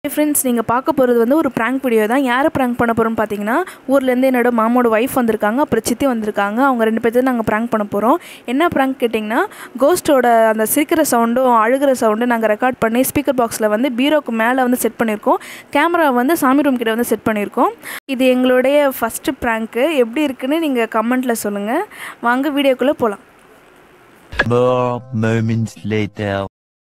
Friends நீங்கள் பார்க்க போகிறது வந்து ஒரு ப்ராங்க் வீடியோ தான் யாரை ப்ராங்க் பண்ண போகிறோம்னு பார்த்தீங்கன்னா ஊர்லேருந்து என்னோட மாமோட ஒய்ஃப் வந்திருக்காங்க அப்புறம் சித்தி வந்திருக்காங்க அவங்க ரெண்டு பேர்த்தையும் நாங்கள் ப்ராங்க் பண்ண போகிறோம் என்ன ப்ராங்க் கேட்டிங்கன்னா கோஸ்ட்டோட அந்த சிரிக்கிற சவுண்டும் அழுகிற சவுண்டும் நாங்கள் ரெக்கார்ட் பண்ணி ஸ்பீக்கர் பாக்ஸில் வந்து பீரோக்கு மேலே வந்து செட் பண்ணியிருக்கோம் கேமரா வந்து சாமி ரூம் கிட்ட வந்து செட் பண்ணியிருக்கோம் இது எங்களுடைய ஃபஸ்ட்டு ப்ராங்க்கு எப்படி இருக்குன்னு நீங்கள் கமெண்ட்டில் சொல்லுங்கள் வாங்க வீடியோக்குள்ளே போகலாம் More moments later.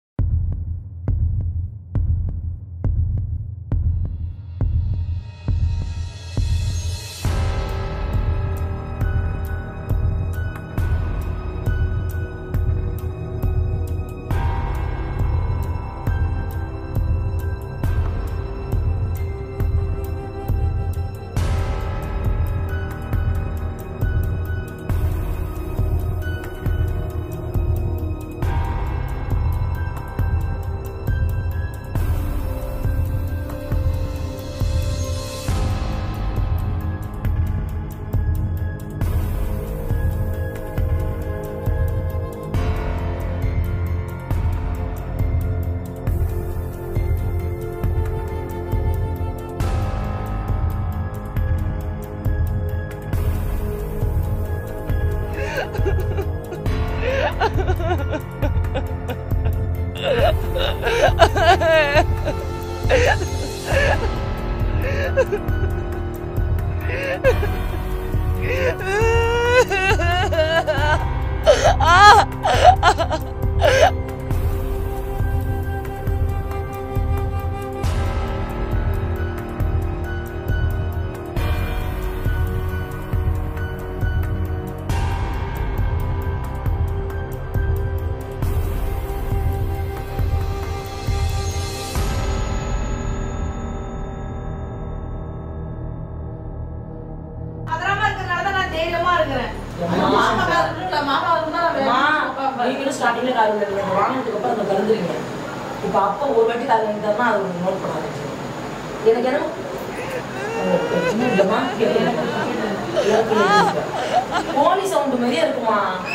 பத்திரமா இருக்கறனால தான் நான் தைரியமா இருக்கிறேன். மாமா காரணம் இல்ல, மாமா இருந்தா நான் வேற அம்மா, உட்கார்ப்பேன். நீங்களும் starting ல கால் பண்ணுவீங்க. இங்க வாங்கினதுக்கு அப்புறம் அதை கலந்துருங்க. இப்ப அப்பா ஒரு வாட்டி கால் வாங்கிட்டாருன்னா அதை ஒரு note பண்ண ஆரம்பிச்சிடும். எனக்கு என்னமோ உங்களுக்கு பிரச்சனை இல்லைம்மா? கேட்குறீங்க. எனக்கு இல்லை. கோழி சவுண்ட் மாதிரியே இருக்குமா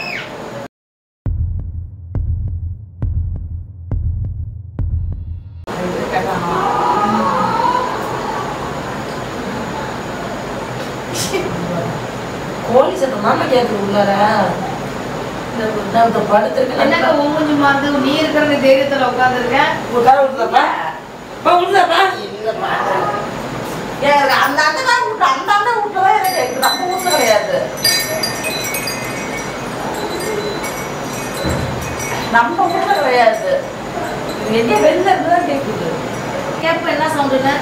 கோழி சத்தம் தானே கேட்குது உள்ளார இந்த இந்த- இந்த படுத்திருக்கு என்னங்க உன் மூஞ்சி மாறுது? நீ இருக்கிற தைரியத்துல உட்கார்ந்திருக்க. ஒரு கார விட்டுதாப்பா பா விட்டுதாப்பா எனக்கு அந்த அண்ணன் தான் விட்டு அந்த அண்ணன் விட்டுதான் எனக்கு கேக்குது நம்ம வீட்டுல கிடையாது நம்ம வீட்டுல கிடையாது இது எங்க வெளில இருந்துதான் கேக்குது கேட்ப என்ன சவுண்டுன்னு?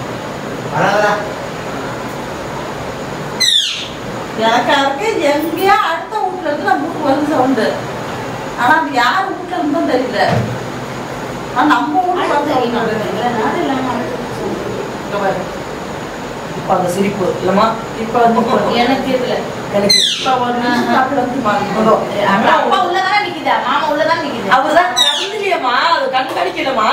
எனக்கு அதுக்கு எங்கேயோ அடுத்த வீட்டுல இருந்து நம்ம வீட்டுக்கு வந்து சவுண்டு ஆனா அது யார் வீட்டுல இருந்தும் தெரியல ஆனா நம்ம வீட்டுல வந்து sound வருது. அது இல்லாம அடுத்து இங்க பாரு. இப்ப அந்த சிரிப்பு இல்லம்மா இப்ப வந்து எனக்கு இதுல. எனக்கு இப்ப ஒரு நிமிஷம் அப்படி வந்து மாறிடும். அப்புறம் அப்பா உள்ளதானே நிக்குது, மாமா உள்ளதானே நிக்குது. அவர்தான் கண்டுலையம்மா அது கண் கணிக்கலமா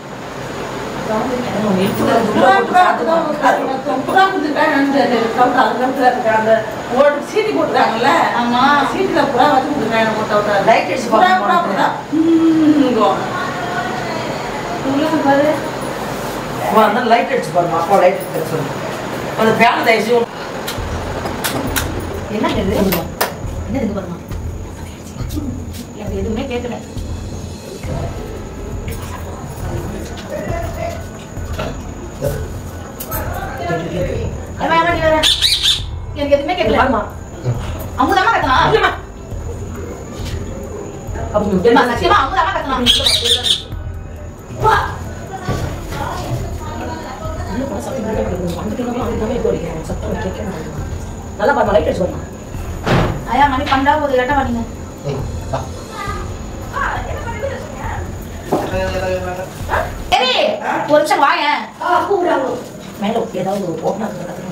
புறா புறா அப்படிதான் உட்காருங்க. புறா குத்துட்டாங்கன்னு தெரியல. sound அதுக்கு தான் இருக்கு. அந்த ஓட்டு சீட்டு போட்டுருக்காங்கல்ல ஆமா. சீட்டுல புறா வச்சு கொடுத்துருக்காங்க போட்ட விட்டா Light அடிச்சு புறா பார்க்க புறா மாட்டேன். அப்படிதான் ம்ங்குவோம். உள்ளது பாரு. அந்த லைட் அடிச்சு பாருமா அப்பா லைட் அடிச்சு சொல்லு அந்த ஃபேன் தயவுசெய்து என்ன இது? என்ன இது பாருமா? எனக்கு எதுவுமே கேட்கல ஏம்மா, ஏம்மா, நீ வேற? எனக்கு எதுவுமே கேட்கல பாருமா அமுதாமா கத்தனா இல்லம்மா அப்படி ஏம்மா, சத்தியமா அமுதாமா கத்தனா நல்லா பாருமா லைட் அடிச்சு பாருமா ஐயா மணி பண்டா ஒரு இலட்ட பண்ணீங்க சரி ஒரு நிமிஷம் வாயேன் மேல ஏதாவது ஓப்பனா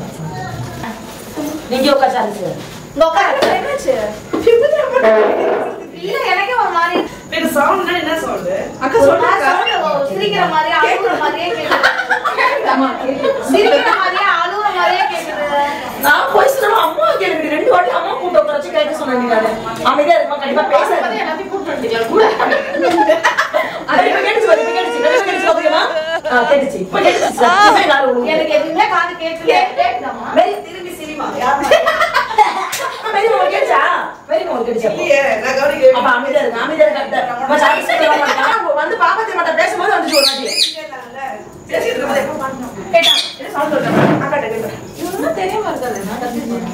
நீங்க உட்காந்து அரிசி இங்க உட்காரு என்னாச்சு இல்ல எனக்கே ஒரு மாதிரி எனக்கு sound னா என்ன sound? அக்கா ஒரு மாதிரி சொல்லுங்க. sound, சிரிக்கிற மாதிரி அழுகுற மாதிரியே கேக்குது சிரிக்கிற மாதிரியே அழுகுற மாதிரியே கேக்குது நான் போய் சொன்னா அம்மா கேள்வி ரெண்டு வாட்டி அம்மா கூட்ட குறைச்சு கேட்க சொன்னேன் நானு அமைதியா இருக்குமா கண்டிப்பா பேசாது எல்லாத்தையும் கூப்பிட்டு வந்துட்டீங்களா கூட அது இப்ப கேட்டுச்சு பாரு, இப்ப கேட்டுச்சு கண்டிப்பா கேட்டுச்சு பாத்துக்கமா கேட்டுச்சு இப்ப கேட்டுச்சு சத்தியமே காது விழுகுது. எனக்கு எதுவுமே காது கேட்கல கேக்குதாம்மா வெரி திரும்பி சிரிமா யார் வெரி உங்களுக்கு கேட்டுச்சா வெரி உங்களுக்கு கேட்டுச்சா இல்லையே நான் கவனிக்கவே அப்ப அமைதியா இருக்கு அமைதியா இருக்கு நம்ம சாப்பிட்டு சொல்ல மாட்டாங்க ஆனா வந்து பாப்பாத்தி மட்டும் பேசும்போது வந்துச்சு ஒரு வாட்டி பேசிட்டு இருக்கும்போது எப்போ பாக்கணும் கேட்டான் என்ன சவுண்ட் வருது அக்காட்ட கேட்டேன் இவனும் தெரியாம இருக்காது நான் கத்துக்கிட்டேன்.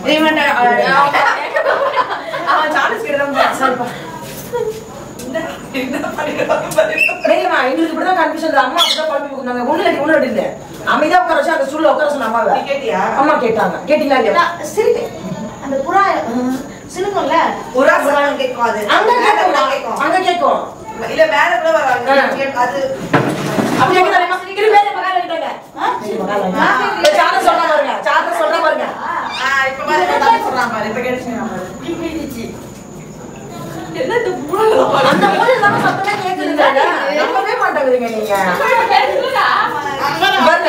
அவன் சார்லஸ் கிட்ட தான் போறான். சரிப்பா என்ன பண்ணிடுவாங்க பாருங்க. தெரியுமா எங்களுக்கு இப்படிதான் கன்ஃபியூஷன் அம்மா அப்படிதான் குழம்பி கொடுத்தாங்க ஒண்ணு இல்லாட்டி ஒண்ணு இல்ல அமைதியா உட்கார வச்சு அந்த ஸ்டூல்ல உட்கார சொன்ன அம்மாவை நீ கேட்டியா அம்மா கேட்டாங்க கேட்டீங்களா இல்லையா நான் சிரிப்பேன். அந்த புறா அஹ், சிலுங்கும்ல புறா சத்தம் கேட்கும் அது அங்க மேல கூட கேட்கும் கேட்கும் அங்க கேட்கும் இல்ல மேல கூட வராங்க ஆ. அது அப்படி கேட்குறாங்க இரு மேல பகால கிட்டங்க சாத்த சொல்ற பாருங்க சாத்த சொல்ற பாருங்க ஆ, இப்ப பாரு, இப்ப தம்பி சொல்றான் பாரு, இப்ப கேட்டுச்சுங்க பாரு. அந்த மூணு இல்லாம சத்தமே கேக்குதுங்க நம்பவே மாட்டேங்குதுங்க நீங்க பாருங்க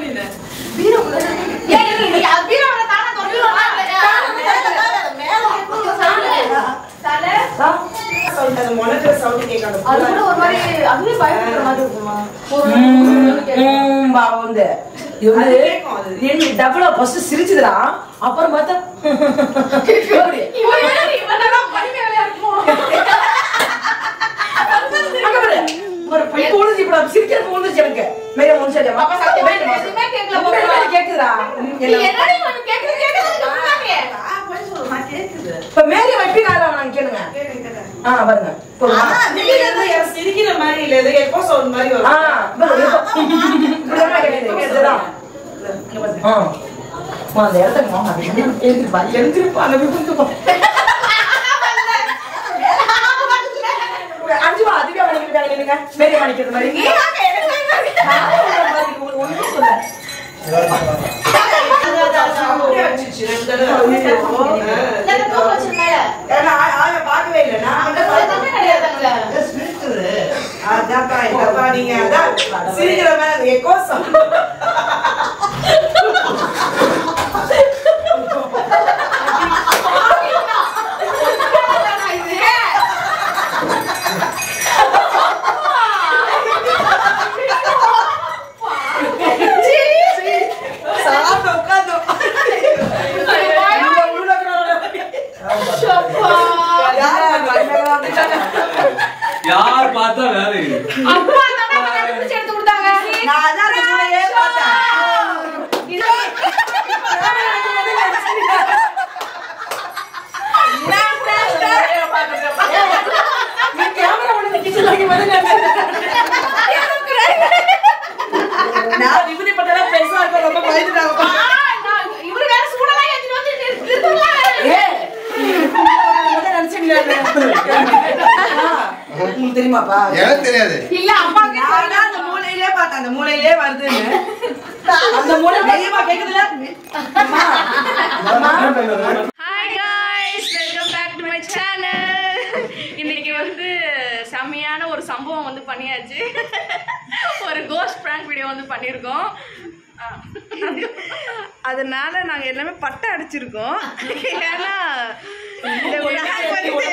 ஏய், நீ- நீ அது பீரோவுல தானே தொட்டு விடுறாங்க. தலை. sound, அது monitor sound கேட்கும், அந்த அது புறா. கூட ஒரு மாதிரி அதுவே பயப்படுற மாதிரி இருக்குமா ஒரு ம், பா வந்து இது அது வந்து கேட்கும் அது. என்ன டபுளா ஃபர்ஸ்ட் சிரிச்சுதுடா அப்புறம் பார்த்தா எப்படி? இவன் என்ன- இவனெல்லாம் வலிமையா இருக்குமோ? அங்க பாரு. ஒரு பொய் போடுது இப்ப நான் சிரிக்கிறது போடுது எனக்கு மேல முடிச்சது பாப்பா சாப்பிட்டு எதுவுமே எதுவுமே கேட்கல பாப்பா. உண்மையிலே கேக்குதா நீ என்னடி உனக்கு கேக்குது, கேக்குதுன்னு சொன்னாங்க. ஆ, போய் சொல்லு, நான் கேக்குது. இப்ப மேரி வைப்பி காலம் நான் கேளுங்க கேக்குது, கேக்குது. ஆ பாருங்க போதுமா? ஆனா, திடீர்னு இருந்து எனக்கு சிரிக்கிற மாதிரி இல்ல, ஏதோ echo sound மாதிரி வரும். ஆ பாரு, இப்போ. இப்படிதானே கேக்குது, கேக்குதுதான். இங்க பாரு. ஆ. அம்மா, அந்த இடத்துக்கு மாமா எழுந்திருப்பா எழுந்திருப்பா அந்த விபத்துப்பா அஞ்சு வா அதுவே வலிக்கிறாங்க நின்னுங்க மேரி மணிக்கிறது மாதிரி நானும் உங்களை மாதிரி உங்களுக்கு ஒண்ணும் சொல்ல அப்படியே வச்சிருச்சு, ரெண்டு தடவை. எனக்கு தூக்கம் வச்சிருந்தால. ஏன்னா, ஆ- ஆளை பார்க்கவே இல்லை. நான் அந்த வந்து எதுவுமே கிடையாதுங்களே. அதான்ப்பா, இதப்பா, நீங்க அதான் சிரிக்கிற மாதிரி அந்த echo sound. சாப்பிட்டு உட்கார்ந்து யார் பார்த்தா வேலை இது? அப்பா தானே அவனை கண்டுபிடிச்சு எடுத்து கொடுத்தாங்க. நான் அதான் அந்த மூலையிலே பார்த்தேன். நீ கேமரா ஒண்ணு கிச்சன்ல வைக்க மாதிரி நான் விபூதி பட்டெல்லாம் பெருசா இருக்கும், ரொம்ப பயந்துட்டாங்கப்பா. ஆ, நான் இவரு வேற சூடெல்லாம் ஏத்திட்டு வந்து நிறுத்து- நிறுத்துங்களா? உங்களுக்கு தெரியுமாப்பா எனக்கு தெரியாது இல்ல அப்பாவுக்கு நான் தான் அந்த மூலையிலே பார்த்தேன் அந்த மூலையிலே வருதுன்னு அந்த மூலை தைரியமா கேக்குதுல hi guys welcome back to my channel இன்னைக்கு வந்து செம்மையான ஒரு சம்பவம் வந்து பண்ணியாச்சு ஒரு கோஸ்ட் ப்ராங்க் வீடியோ வந்து பண்ணியிருக்கோம் ஆ. அதனால நாங்கள் எல்லாமே பட்டை அடிச்சிருக்கோம் ஏன்னா இந்த prank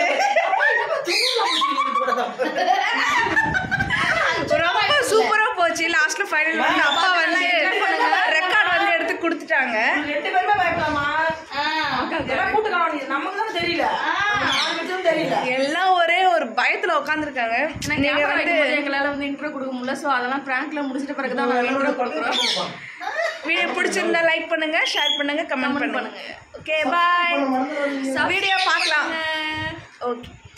வந்து ரொம்ப சூப்பரா போச்சு லாஸ்ட்ல ஃபைனல் வந்து அப்பா வந்து ரெக்கார்ட் வந்து எடுத்து கொடுத்துட்டாங்க ரெண்டு பேருமே பயப்படலாமா எல்லாம் கூட்டுக்கலாம் நமக்கு தான் தெரியல யாருக்கும் தெரியல எல்லாம் ஒரே ஒரு பயத்துல உட்காந்துருக்காங்க நீங்க வந்து எங்களால வந்து இன்ட்ரோ கொடுக்க முடியல சோ அதெல்லாம் பிராங்க்ல முடிச்சிட்ட பிறகு தான் நாங்க இன்ட்ரோ கொடுக்குறோம் வீடியோ பிடிச்சிருந்தா லைக் பண்ணுங்க ஷேர் பண்ணுங்க கமெண்ட் பண்ணுங்க ஓகே பாய் வீடியோ பார்க்கலாம் ஓகே